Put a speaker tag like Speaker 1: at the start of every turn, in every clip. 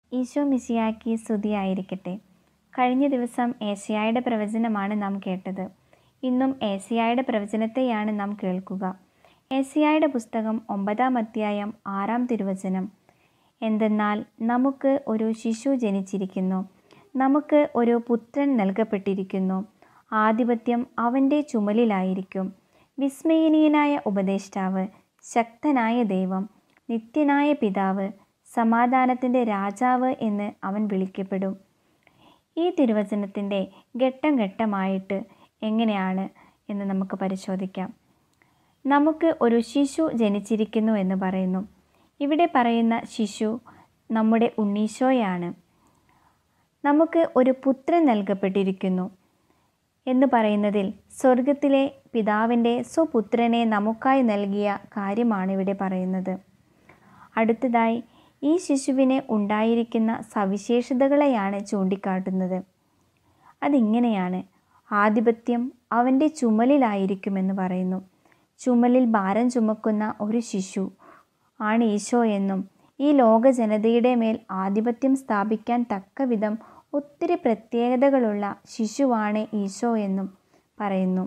Speaker 1: ഈശോ മിശിയാക്കി സ്തുതിയായിരിക്കട്ടെ കഴിഞ്ഞ ദിവസം ഏഷ്യായുടെ പ്രവചനമാണ് നാം കേട്ടത് ഇന്നും ഏഷ്യായുടെ പ്രവചനത്തെയാണ് നാം കേൾക്കുക ഏഷ്യായുടെ പുസ്തകം ഒമ്പതാം അധ്യായം ആറാം തിരുവചനം എന്തെന്നാൽ നമുക്ക് ഒരു ശിശു ജനിച്ചിരിക്കുന്നു നമുക്ക് ഒരു പുത്രൻ നൽകപ്പെട്ടിരിക്കുന്നു ആധിപത്യം അവൻ്റെ ചുമലിലായിരിക്കും വിസ്മയനീയനായ ഉപദേഷ്ടാവ് ശക്തനായ ദൈവം നിത്യനായ പിതാവ് സമാധാനത്തിൻ്റെ രാജാവ് എന്ന് അവൻ വിളിക്കപ്പെടും ഈ തിരുവചനത്തിൻ്റെ ഘട്ടം ഘട്ടമായിട്ട് എങ്ങനെയാണ് എന്ന് നമുക്ക് പരിശോധിക്കാം നമുക്ക് ഒരു ശിശു ജനിച്ചിരിക്കുന്നു എന്ന് പറയുന്നു ഇവിടെ പറയുന്ന ശിശു നമ്മുടെ ഉണ്ണീശോയാണ് നമുക്ക് ഒരു പുത്രൻ നൽകപ്പെട്ടിരിക്കുന്നു എന്ന് പറയുന്നതിൽ സ്വർഗത്തിലെ പിതാവിൻ്റെ സ്വപുത്രനെ നമുക്കായി നൽകിയ കാര്യമാണ് ഇവിടെ പറയുന്നത് അടുത്തതായി ഈ ശിശുവിന് ഉണ്ടായിരിക്കുന്ന സവിശേഷതകളെയാണ് ചൂണ്ടിക്കാട്ടുന്നത് അതിങ്ങനെയാണ് ആധിപത്യം അവൻ്റെ ചുമലിലായിരിക്കുമെന്ന് പറയുന്നു ചുമലിൽ ഭാരം ചുമക്കുന്ന ഒരു ശിശു ആണ് ഈശോ എന്നും ഈ ലോക ജനതയുടെ മേൽ ആധിപത്യം സ്ഥാപിക്കാൻ തക്കവിധം ഒത്തിരി പ്രത്യേകതകളുള്ള ശിശുവാണ് ഈശോ എന്നും പറയുന്നു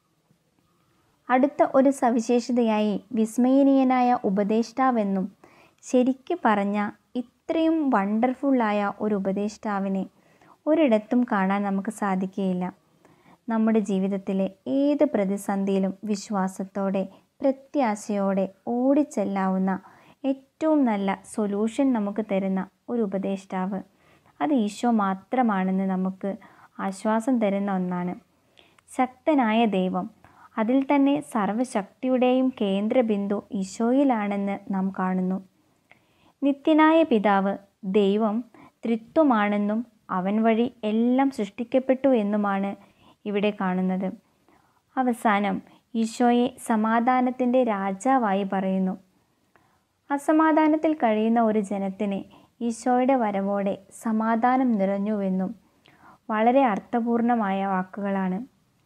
Speaker 1: അടുത്ത ഒരു സവിശേഷതയായി വിസ്മയനീയനായ ഉപദേഷ്ടാവെന്നും ശരിക്ക് പറഞ്ഞ ഇത്രയും വണ്ടർഫുള്ളായ ഒരു ഉപദേഷ്ടാവിനെ ഒരിടത്തും കാണാൻ നമുക്ക് സാധിക്കുകയില്ല നമ്മുടെ ജീവിതത്തിലെ ഏത് പ്രതിസന്ധിയിലും വിശ്വാസത്തോടെ പ്രത്യാശയോടെ ഓടിച്ചെല്ലാവുന്ന ഏറ്റവും നല്ല സൊല്യൂഷൻ നമുക്ക് തരുന്ന ഒരു ഉപദേഷ്ടാവ് അത് ഈശോ മാത്രമാണെന്ന് നമുക്ക് ആശ്വാസം തരുന്ന ഒന്നാണ് ശക്തനായ ദൈവം അതിൽ തന്നെ സർവശക്തിയുടെയും കേന്ദ്രബിന്ദു ഈശോയിലാണെന്ന് നാം കാണുന്നു നിത്യനായ പിതാവ് ദൈവം ത്രിത്വമാണെന്നും അവൻ വഴി എല്ലാം സൃഷ്ടിക്കപ്പെട്ടു എന്നുമാണ് ഇവിടെ കാണുന്നത് അവസാനം ഈശോയെ സമാധാനത്തിൻ്റെ രാജാവായി പറയുന്നു അസമാധാനത്തിൽ കഴിയുന്ന ഒരു ജനത്തിന് ഈശോയുടെ വരവോടെ സമാധാനം നിറഞ്ഞുവെന്നും വളരെ അർത്ഥപൂർണമായ വാക്കുകളാണ്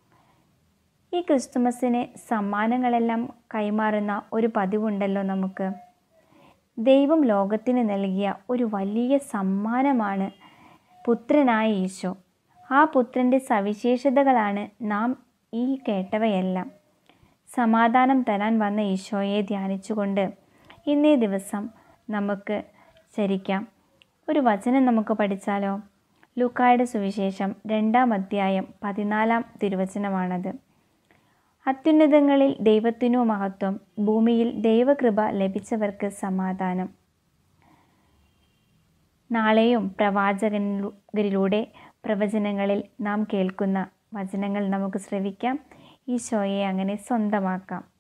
Speaker 1: ഈ ക്രിസ്തുമസിന് സമ്മാനങ്ങളെല്ലാം കൈമാറുന്ന ഒരു പതിവുണ്ടല്ലോ നമുക്ക് ദൈവം ലോകത്തിന് നൽകിയ ഒരു വലിയ സമ്മാനമാണ് പുത്രനായ ഈശോ ആ പുത്രൻ്റെ സവിശേഷതകളാണ് നാം ഈ കേട്ടവയെല്ലാം സമാധാനം തരാൻ വന്ന ഈശോയെ ധ്യാനിച്ചുകൊണ്ട് ഇന്നേ ദിവസം നമുക്ക് ചരിക്കാം ഒരു വചനം നമുക്ക് പഠിച്ചാലോ ലൂക്കായുടെ സുവിശേഷം രണ്ടാം അധ്യായം പതിനാലാം തിരുവചനമാണത് അത്യുന്നതങ്ങളിൽ ദൈവത്തിനു മഹത്വം ഭൂമിയിൽ ദൈവകൃപ ലഭിച്ചവർക്ക് സമാധാനം നാളെയും പ്രവാചകനിലൂടെ പ്രവചനങ്ങളിൽ നാം കേൾക്കുന്ന വചനങ്ങൾ നമുക്ക് ശ്രവിക്കാം ഈശോയെ അങ്ങനെ സ്വന്തമാക്കാം